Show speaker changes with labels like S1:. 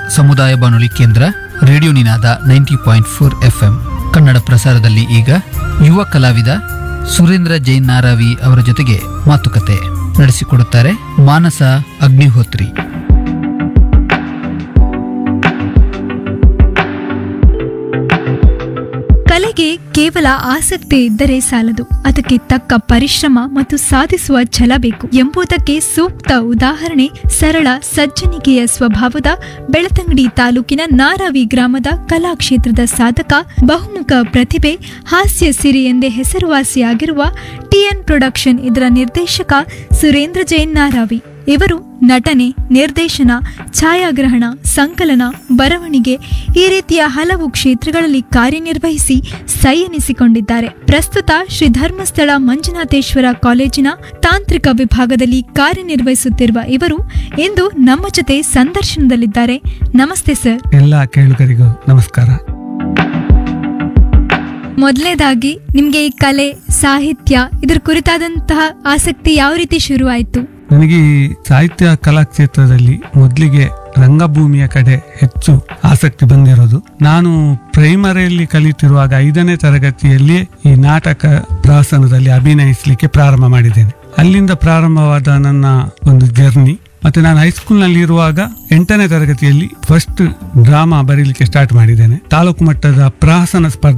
S1: ಸಮುದಾಯ ಬಾನುಲಿ ಕೇಂದ್ರ radio Ninaada ninety point four FM Kannada ಪ್ರಸಾರದಲ್ಲಿ ಈಗ ಯುವ ಕಲಾವಿದ ಸುರೇಂದ್ರ ಜೈನ್ ನಾರಾವಿ ಅವರ ಜೊತೆಗೆ ಮಾತುಕತೆ ನಡೆಸಿಕೊಡುತ್ತಾರೆ ಮಾನಸ ಅಗ್ನಿಹೋತ್ರಿ
S2: ಕಲೆಗೆ ಕೇವಲ ಆಸಕ್ತಿ ಇದ್ದರೆ ಸಾಲದು ಅದಕ್ಕೆ ತಕ್ಕ ಪರಿಶ್ರಮ ಮತ್ತು ಸಾಧಿಸುವ ಛಲ ಬೇಕು ಎಂಬುದಕ್ಕೆ ಸೂಕ್ತ ಉದಾಹರಣೆ ಸರಳ ಸಜ್ಜನಿಕೆಯ ಸ್ವಭಾವದ ಬೆಳತಂಗಡಿ ತಾಲೂಕಿನ ನಾರಾವಿ ಗ್ರಾಮದ ಕಲಾಕ್ಷೇತ್ರದ ಸಾಧಕ ಬಹುಮುಖ ಪ್ರತಿಭೆ ಹಾಸ್ಯ ಸಿರಿ ಎಂದೇ ಹೆಸರುವಾಸಿಯಾಗಿರುವ ಟಿಎನ್ ಪ್ರೊಡಕ್ಷನ್ ಇದರ ನಿರ್ದೇಶಕ ಸುರೇಂದ್ರ ಜೈನ್ ನಾರಾವಿ ಇವರು ನಟನೆ ನಿರ್ದೇಶನ ಛಾಯಾಗ್ರಹಣ ಸಂಕಲನ ಬರವಣಿಗೆ ಈ ರೀತಿಯ ಹಲವು ಕ್ಷೇತ್ರಗಳಲ್ಲಿ ಕಾರ್ಯನಿರ್ವಹಿಸಿ ಸೈ ಎನಿಸಿಕೊಂಡಿದ್ದಾರೆ ಪ್ರಸ್ತುತ ಶ್ರೀ ಧರ್ಮಸ್ಥಳ ಮಂಜುನಾಥೇಶ್ವರ ಕಾಲೇಜಿನ ತಾಂತ್ರಿಕ ವಿಭಾಗದಲ್ಲಿ ಕಾರ್ಯನಿರ್ವಹಿಸುತ್ತಿರುವ ಇವರು ಇಂದು ನಮ್ಮ ಜೊತೆ ಸಂದರ್ಶನದಲ್ಲಿದ್ದಾರೆ ನಮಸ್ತೆ ಸರ್
S3: ಎಲ್ಲ ಕೇಳುಗರಿಗೂ ನಮಸ್ಕಾರ
S2: ಮೊದಲನೇದಾಗಿ ನಿಮ್ಗೆ ಈ ಕಲೆ ಸಾಹಿತ್ಯ ಇದರ ಕುರಿತಾದಂತಹ ಆಸಕ್ತಿ ಯಾವ ರೀತಿ ಶುರುವಾಯಿತು
S3: ನನಗೆ ಈ ಸಾಹಿತ್ಯ ಕಲಾಕ್ಷೇತ್ರದಲ್ಲಿ ಮೊದಲಿಗೆ ರಂಗಭೂಮಿಯ ಕಡೆ ಹೆಚ್ಚು ಆಸಕ್ತಿ ಬಂದಿರೋದು ನಾನು ಪ್ರೈಮರಿಯಲ್ಲಿ ಕಲಿತಿರುವಾಗ ಐದನೇ ತರಗತಿಯಲ್ಲಿ ಈ ನಾಟಕ ಪ್ರಹಸನದಲ್ಲಿ ಅಭಿನಯಿಸಲಿಕ್ಕೆ ಪ್ರಾರಂಭ ಮಾಡಿದ್ದೇನೆ ಅಲ್ಲಿಂದ ಪ್ರಾರಂಭವಾದ ನನ್ನ ಒಂದು ಜರ್ನಿ ಮತ್ತೆ ನಾನು ಹೈಸ್ಕೂಲ್ನಲ್ಲಿ ಇರುವಾಗ ಎಂಟನೇ ತರಗತಿಯಲ್ಲಿ ಫಸ್ಟ್ ಡ್ರಾಮಾ ಬರೀಲಿಕ್ಕೆ ಸ್ಟಾರ್ಟ್ ಮಾಡಿದ್ದೇನೆ ತಾಲೂಕು ಮಟ್ಟದ ಪ್ರಹಸನ ಸ್ಪರ್ಧೆ